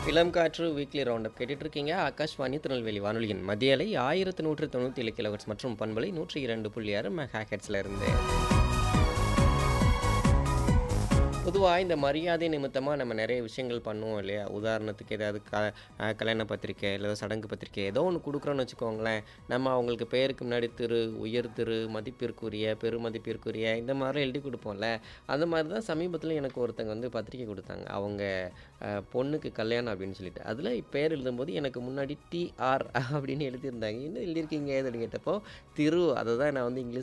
இளம் காற்று weekly roundup கேட்டுட்டு இருக்கீங்க ஆகாஷ்வாணி திருநெல்வேலி வானொலியின் மத்திய அலை ஆயிரத்து நூற்று தொண்ணூற்றி ஏழு கிலோஹெட்ஸ் மற்றும் பண்பலை நூற்றி இரண்டு புள்ளி ஆறு மெகா ஹெட்ஸில் இருந்து பொதுவாக இந்த மரியாதை நிமித்தமாக நம்ம நிறைய விஷயங்கள் பண்ணுவோம் இல்லையா உதாரணத்துக்கு ஏதாவது க அஹ் கல்யாண பத்திரிக்கை இல்லை சடங்கு பத்திரிக்கை ஏதோ ஒன்று கொடுக்குறோன்னு வச்சுக்கோங்களேன் நம்ம அவங்களுக்கு பேருக்கு முன்னாடி திரு உயர் திரு மதிப்பிற்குரிய பெருமதிப்பிற்குரிய இந்த மாதிரிலாம் எழுதி கொடுப்போம்ல அந்த மாதிரி தான் சமீபத்தில் எனக்கு ஒருத்தங்க வந்து பத்திரிக்கை கொடுத்தாங்க அவங்க அஹ், பொண்ணுக்கு கல்யாணம் அப்படின்னு சொல்லிட்டு அதில் பேர் எழுதும்போது எனக்கு முன்னாடி டிஆர் அப்படின்னு எழுதியிருந்தாங்க என்ன எழுதியிருக்கீங்க அப்படின்னு கேட்டப்போ திரு அதை தான் நான் வந்து இங்கிலீஷ்